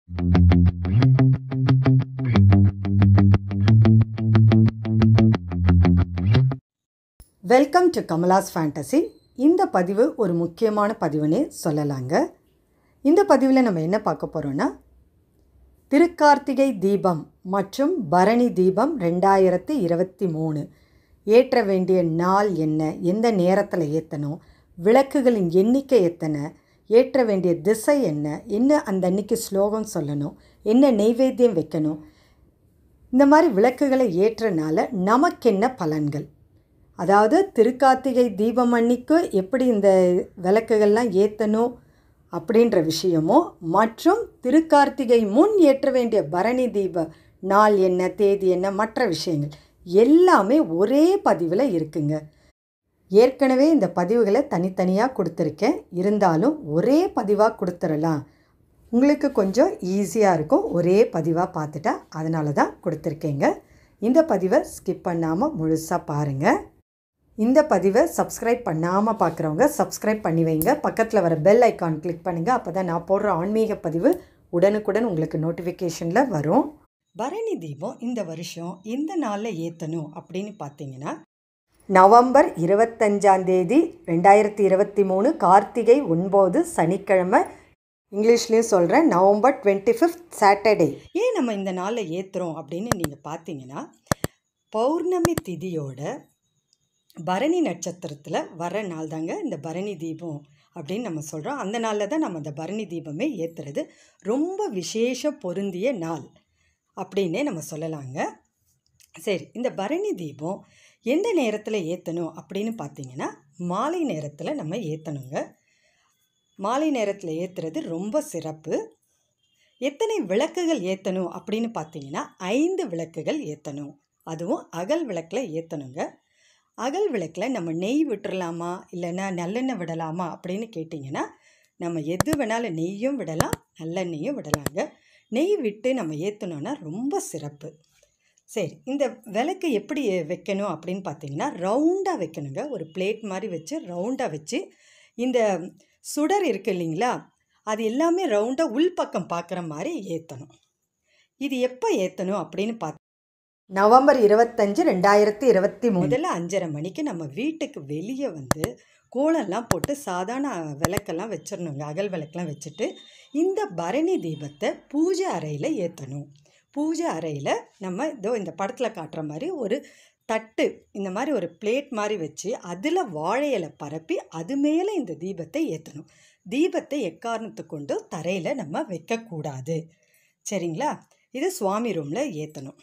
welcome to Kamala's fantasy இந்த பதிவு ஒரு முக்கியமான பதிவுனே சொல்லலாங்க இந்த பதிவில் நம்ம என்ன பார்க்க போகிறோன்னா திருக்கார்த்திகை தீபம் மற்றும் பரணி தீபம் ரெண்டாயிரத்தி இருபத்தி மூணு ஏற்ற வேண்டிய நாள் என்ன எந்த நேரத்தில் ஏற்றணும் விளக்குகளின் எண்ணிக்கை எத்தனை ஏற்ற வேண்டிய திசை என்ன என்ன அந்த அன்னைக்கு ஸ்லோகம் சொல்லணும் என்ன நெய்வேத்தியம் வைக்கணும் இந்த மாதிரி விளக்குகளை ஏற்றனால நமக்கென்ன பலன்கள் அதாவது திருக்கார்த்திகை தீபம் அன்னைக்கு எப்படி இந்த விளக்குகள்லாம் ஏற்றணும் அப்படின்ற விஷயமும் மற்றும் திருக்கார்த்திகை முன் ஏற்ற வேண்டிய பரணி தீப நாள் என்ன தேதி என்ன மற்ற விஷயங்கள் எல்லாமே ஒரே பதிவில் இருக்குங்க ஏற்கனவே இந்த பதிவுகளை தனித்தனியாக கொடுத்துருக்கேன் இருந்தாலும் ஒரே பதிவாக கொடுத்துடலாம் உங்களுக்கு கொஞ்சம் ஈஸியாக இருக்கும் ஒரே பதிவாக பார்த்துட்டா அதனால தான் கொடுத்துருக்கேங்க இந்த பதிவை ஸ்கிப் பண்ணாமல் முழுசாக பாருங்கள் இந்த பதிவை சப்ஸ்கிரைப் பண்ணாமல் பார்க்குறவங்க சப்ஸ்கிரைப் பண்ணி வைங்க பக்கத்தில் வர பெல் ஐக்கான் கிளிக் பண்ணுங்கள் அப்போ தான் நான் போடுற ஆன்மீக பதிவு உடனுக்குடன் உங்களுக்கு நோட்டிஃபிகேஷனில் வரும் பரணி தீபம் இந்த வருஷம் எந்த நாளில் ஏற்றணும் அப்படின்னு பார்த்தீங்கன்னா நவம்பர் இருபத்தஞ்சாந்தேதி ரெண்டாயிரத்தி இருபத்தி மூணு கார்த்திகை ஒன்பது சனிக்கிழமை இங்கிலீஷ்லேயும் சொல்கிறேன் நவம்பர் டுவெண்ட்டி ஃபிஃப்த் சாட்டர்டே ஏன் நம்ம இந்த நாளில் ஏற்றுறோம் அப்படின்னு நீங்கள் பார்த்தீங்கன்னா பௌர்ணமி திதியோட பரணி நட்சத்திரத்தில் வர நாள் தாங்க இந்த பரணி தீபம் அப்படின்னு நம்ம சொல்கிறோம் அந்த நாளில் தான் நம்ம அந்த பரணி தீபமே ஏற்றுறது ரொம்ப விசேஷ பொருந்திய நாள் அப்படின்னே நம்ம சொல்லலாங்க சரி இந்த பரணி தீபம் எந்த நேரத்தில் ஏற்றணும் அப்படின்னு பார்த்தீங்கன்னா மாலை நேரத்தில் நம்ம ஏற்றணுங்க மாலை நேரத்தில் ஏற்றுறது ரொம்ப சிறப்பு எத்தனை விளக்குகள் ஏற்றணும் அப்படின்னு பார்த்தீங்கன்னா ஐந்து விளக்குகள் ஏற்றணும் அதுவும் அகல் விளக்கில் ஏற்றணுங்க அகல் விளக்கில் நம்ம நெய் விட்டுறலாமா இல்லைன்னா நல்லெண்ணெய் விடலாமா அப்படின்னு கேட்டிங்கன்னா நம்ம எது வேணாலும் நெய்யும் விடலாம் நல்லெண்ணெயும் விடலாங்க நெய் விட்டு நம்ம ஏற்றணுன்னா ரொம்ப சிறப்பு சரி இந்த விளக்கு எப்படி வைக்கணும் அப்படின்னு பார்த்தீங்கன்னா ரவுண்டாக வைக்கணுங்க ஒரு பிளேட் மாதிரி வச்சு ரவுண்டாக வச்சு இந்த சுடர் இருக்குது இல்லைங்களா அது எல்லாமே ரவுண்டாக உள்பக்கம் பார்க்குற மாதிரி ஏற்றணும் இது எப்போ ஏற்றணும் அப்படின்னு பார்த்து நவம்பர் இருபத்தஞ்சு ரெண்டாயிரத்தி இருபத்தி முதல்ல அஞ்சரை மணிக்கு நம்ம வீட்டுக்கு வெளியே வந்து கோலம்லாம் போட்டு சாதாரண விளக்கெல்லாம் வச்சிடணுங்க அகல் விளக்கெல்லாம் வச்சுட்டு இந்த பரணி தீபத்தை பூஜை அறையில் ஏற்றணும் பூஜை அறையில் நம்ம இதோ இந்த படத்தில் காட்டுற மாதிரி ஒரு தட்டு இந்த மாதிரி ஒரு பிளேட் மாதிரி வச்சு அதில் வாழை இலை பரப்பி அது மேலே இந்த தீபத்தை ஏற்றணும் தீபத்தை எக்காரணத்து கொண்டு தரையில் நம்ம வைக்கக்கூடாது சரிங்களா இது சுவாமி ரூமில் ஏற்றணும்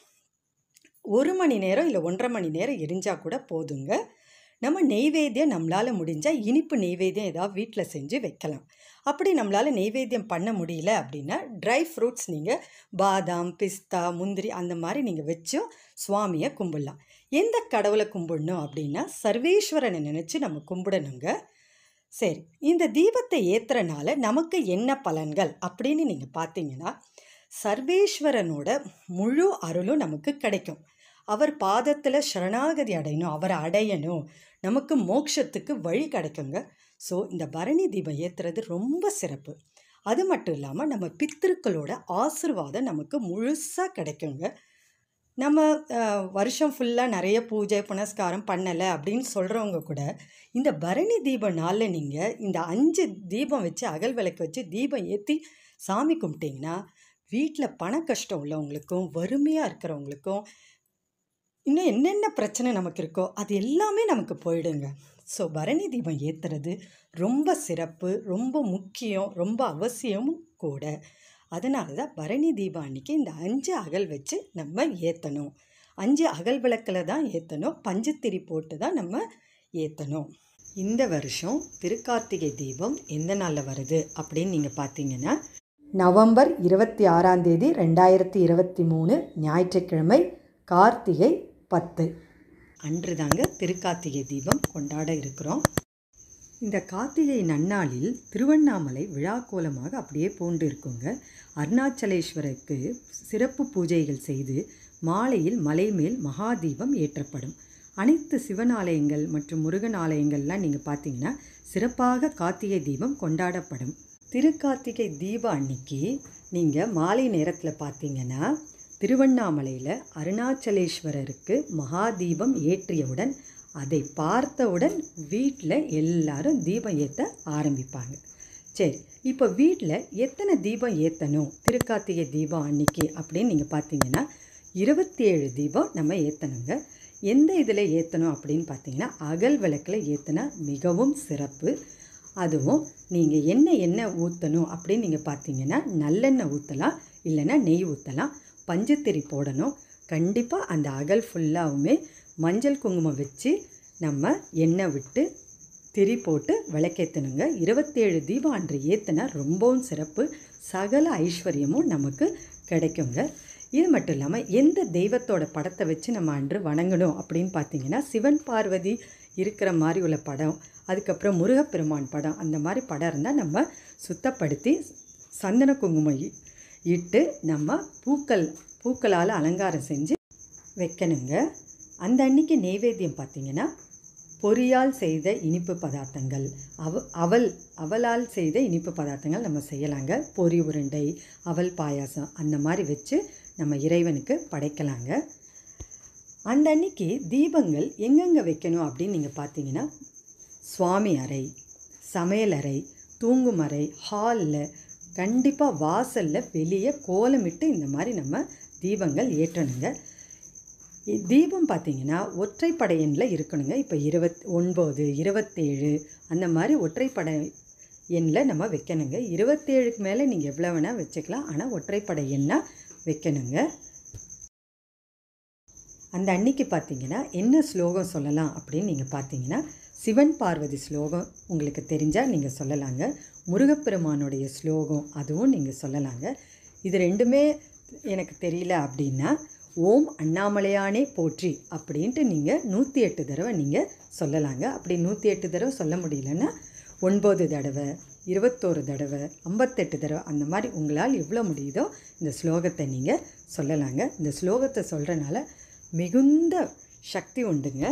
ஒரு மணி நேரம் இல்லை ஒன்றரை மணி நேரம் எரிஞ்சால் கூட போதுங்க நம்ம நெய்வேத்தியம் நம்மளால் முடிஞ்சால் இனிப்பு நெய்வேத்தியம் ஏதாவது வீட்டில் செஞ்சு வைக்கலாம் அப்படி நம்மளால் நெய்வேத்தியம் பண்ண முடியல அப்படின்னா ட்ரை ஃப்ரூட்ஸ் நீங்கள் பாதாம் பிஸ்தா முந்திரி அந்த மாதிரி நீங்கள் வச்சும் சுவாமியை கும்பிடலாம் எந்த கடவுளை கும்பிடணும் அப்படின்னா சர்வேஸ்வரனை நினச்சி நம்ம கும்பிடணுங்க சரி இந்த தீபத்தை ஏற்றுறனால நமக்கு என்ன பலன்கள் அப்படின்னு நீங்கள் பார்த்தீங்கன்னா சர்வேஸ்வரனோட முழு அருளும் நமக்கு கிடைக்கும் அவர் பாதத்தில் சரணாகதி அடையணும் அவரை அடையணும் நமக்கு மோட்சத்துக்கு வழி கிடைக்குங்க ஸோ இந்த பரணி தீபம் ஏற்றுறது ரொம்ப சிறப்பு அது மட்டும் இல்லாமல் நம்ம பித்திருக்களோட ஆசிர்வாதம் நமக்கு முழுசாக கிடைக்குங்க நம்ம வருஷம் ஃபுல்லாக நிறைய பூஜை புனஸ்காரம் பண்ணலை அப்படின்னு சொல்கிறவங்க கூட இந்த பரணி தீப நாளில் நீங்கள் இந்த அஞ்சு தீபம் வச்சு அகல் விளக்கு வச்சு தீபம் ஏற்றி சாமி கும்பிட்டிங்கன்னா வீட்டில் பண கஷ்டம் உள்ளவங்களுக்கும் வறுமையாக இருக்கிறவங்களுக்கும் இன்னும் என்னென்ன பிரச்சனை நமக்கு இருக்கோ அது எல்லாமே நமக்கு போயிடுங்க ஸோ பரணி தீபம் ஏற்றுறது ரொம்ப சிறப்பு ரொம்ப முக்கியம் ரொம்ப அவசியமும் கூட அதனால தான் பரணி தீபம் அன்றைக்கி இந்த அஞ்சு அகல் வச்சு நம்ம ஏற்றணும் அஞ்சு அகல் விளக்கில் தான் ஏற்றணும் பஞ்சுத்திரி போட்டு தான் நம்ம ஏற்றணும் இந்த வருஷம் திருக்கார்த்திகை தீபம் எந்த நாளில் வருது அப்படின்னு நீங்கள் பார்த்தீங்கன்னா நவம்பர் இருபத்தி ஆறாம் தேதி ரெண்டாயிரத்தி இருபத்தி மூணு ஞாயிற்றுக்கிழமை கார்த்திகை பத்து அன்று தாங்க திருக்கார்த்திகை தீபம் கொண்டாட இருக்கிறோம் இந்த கார்த்திகை நன்னாளில் திருவண்ணாமலை விழாக்கோலமாக அப்படியே பூண்டு இருக்குங்க அருணாச்சலேஸ்வருக்கு சிறப்பு பூஜைகள் செய்து மாலையில் மலை மேல் மகாதீபம் ஏற்றப்படும் அனைத்து சிவன் ஆலயங்கள் மற்றும் முருகன் ஆலயங்கள்லாம் நீங்கள் பார்த்தீங்கன்னா சிறப்பாக கார்த்திகை தீபம் கொண்டாடப்படும் திருக்கார்த்திகை தீப அன்னைக்கு நீங்கள் மாலை நேரத்தில் பார்த்தீங்கன்னா திருவண்ணாமலையில் அருணாச்சலேஸ்வரருக்கு மகாதீபம் ஏற்றியவுடன் அதை பார்த்தவுடன் வீட்டில் எல்லாரும் தீபம் ஏற்ற ஆரம்பிப்பாங்க சரி இப்போ வீட்டில் எத்தனை தீபம் ஏற்றணும் திருக்கார்த்திகை தீபம் அன்னைக்கு அப்படின்னு நீங்கள் பார்த்தீங்கன்னா இருபத்தி ஏழு தீபம் நம்ம ஏற்றணுங்க எந்த இதில் ஏற்றணும் அப்படின்னு பார்த்தீங்கன்னா அகல் விளக்கில் ஏற்றினா மிகவும் சிறப்பு அதுவும் நீங்கள் என்ன எண்ணெய் ஊற்றணும் அப்படின்னு நீங்கள் பார்த்தீங்கன்னா நல்லெண்ணெய் ஊற்றலாம் இல்லைன்னா நெய் ஊற்றலாம் பஞ்சத்திரி போடணும் கண்டிப்பாக அந்த அகல் ஃபுல்லாகவுமே மஞ்சள் குங்குமம் வச்சு நம்ம எண்ணெய் விட்டு திரி போட்டு விளக்கேற்றணுங்க இருபத்தேழு தீபம் அன்று ஏற்றினா ரொம்பவும் சிறப்பு சகல ஐஸ்வர்யமும் நமக்கு கிடைக்குங்க இது மட்டும் இல்லாமல் எந்த தெய்வத்தோட படத்தை வச்சு நம்ம அன்று வணங்கணும் அப்படின்னு பார்த்தீங்கன்னா சிவன் பார்வதி இருக்கிற மாதிரி உள்ள படம் அதுக்கப்புறம் முருகப்பெருமான் படம் அந்த மாதிரி படம் இருந்தால் நம்ம சுத்தப்படுத்தி சந்தன குங்குமம் இ- இட்டு நம்ம பூக்கள் பூக்களால் அலங்காரம் செஞ்சு வைக்கணுங்க அந்த அன்னைக்கு நெய்வேத்தியம் பார்த்தீங்கன்னா பொரியால் செய்த இனிப்பு பதார்த்தங்கள் அவ அவல் அவலால் செய்த இனிப்பு பதார்த்தங்கள் நம்ம செய்யலாங்க பொரி உருண்டை அவல் பாயாசம் அந்த மாதிரி வச்சு நம்ம இறைவனுக்கு படைக்கலாங்க அந்த அன்னைக்கு தீபங்கள் எங்கெங்கே வைக்கணும் அப்படின்னு நீங்கள் பார்த்தீங்கன்னா சுவாமி அறை சமையலறை தூங்கும் அறை ஹாலில் கண்டிப்பாக வாசலில் வெளியே கோலமிட்டு இந்த மாதிரி நம்ம தீபங்கள் ஏற்றணுங்க இ- தீபம் பார்த்தீங்கன்னா ஒற்றைப்படை எண்ணில் இருக்கணுங்க இப்போ இருபத் ஒன்பது இருபத்தேழு அந்த மாதிரி ஒற்றைப்படை எண்ணில் நம்ம வைக்கணுங்க இருபத்தேழுக்கு மேலே நீங்கள் எவ்வளோ வேணால் வச்சுக்கலாம் ஆனால் ஒற்றைப்படை எண்ணாக வைக்கணுங்க அந்த அன்னைக்கு பார்த்தீங்கன்னா என்ன ஸ்லோகம் சொல்லலாம் அப்படின்னு நீங்கள் பார்த்தீங்கன்னா சிவன் பார்வதி ஸ்லோகம் உங்களுக்கு தெரிஞ்சால் நீங்கள் சொல்லலாங்க முருகப்பெருமானுடைய ஸ்லோகம் அதுவும் நீங்கள் சொல்லலாங்க இது ரெண்டுமே எனக்கு தெரியல அப்படின்னா ஓம் அண்ணாமலையானே போற்றி அப்படின்ட்டு நீங்கள் நூற்றி எட்டு தடவை நீங்கள் சொல்லலாங்க அப்படி நூற்றி எட்டு தடவை சொல்ல முடியலன்னா ஒன்பது தடவை இருபத்தோரு தடவை ஐம்பத்தெட்டு தடவை அந்த மாதிரி உங்களால் எவ்வளோ முடியுதோ இந்த ஸ்லோகத்தை நீங்கள் சொல்லலாங்க இந்த ஸ்லோகத்தை சொல்கிறனால மிகுந்த சக்தி உண்டுங்க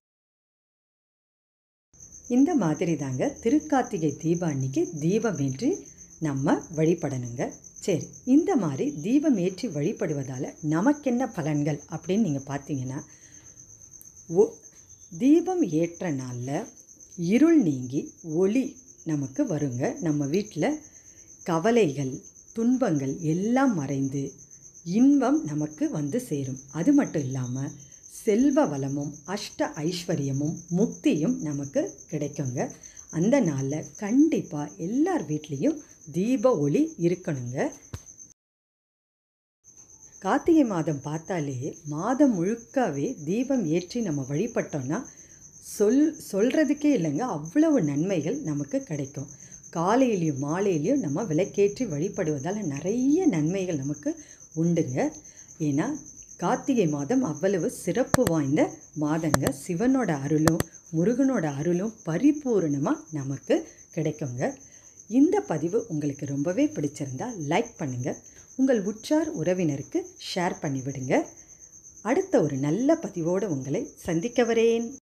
இந்த மாதிரி தாங்க திருக்கார்த்திகை தீபம் அன்னைக்கு தீபமேற்றி நம்ம வழிபடணுங்க சரி இந்த மாதிரி தீபம் ஏற்றி வழிபடுவதால் நமக்கென்ன பலன்கள் அப்படின்னு நீங்கள் பார்த்தீங்கன்னா ஒ தீபம் ஏற்ற நாளில் இருள் நீங்கி ஒளி நமக்கு வருங்க நம்ம வீட்டில் கவலைகள் துன்பங்கள் எல்லாம் மறைந்து இன்பம் நமக்கு வந்து சேரும் அது மட்டும் இல்லாமல் செல்வ வளமும் அஷ்ட ஐஸ்வர்யமும் முக்தியும் நமக்கு கிடைக்குங்க அந்த நாளில் கண்டிப்பாக எல்லார் வீட்லேயும் தீப ஒளி இருக்கணுங்க கார்த்திகை மாதம் பார்த்தாலே மாதம் முழுக்கவே தீபம் ஏற்றி நம்ம வழிபட்டோம்னா சொல் சொல்கிறதுக்கே இல்லைங்க அவ்வளவு நன்மைகள் நமக்கு கிடைக்கும் காலையிலையும் மாலையிலையும் நம்ம விளக்கேற்றி வழிபடுவதால் நிறைய நன்மைகள் நமக்கு உண்டுங்க ஏன்னா கார்த்திகை மாதம் அவ்வளவு சிறப்பு வாய்ந்த மாதங்க சிவனோட அருளும் முருகனோட அருளும் பரிபூரணமாக நமக்கு கிடைக்குங்க இந்த பதிவு உங்களுக்கு ரொம்பவே பிடிச்சிருந்தா லைக் பண்ணுங்கள் உங்கள் உற்றார் உறவினருக்கு ஷேர் பண்ணிவிடுங்க அடுத்த ஒரு நல்ல பதிவோடு உங்களை சந்திக்க வரேன்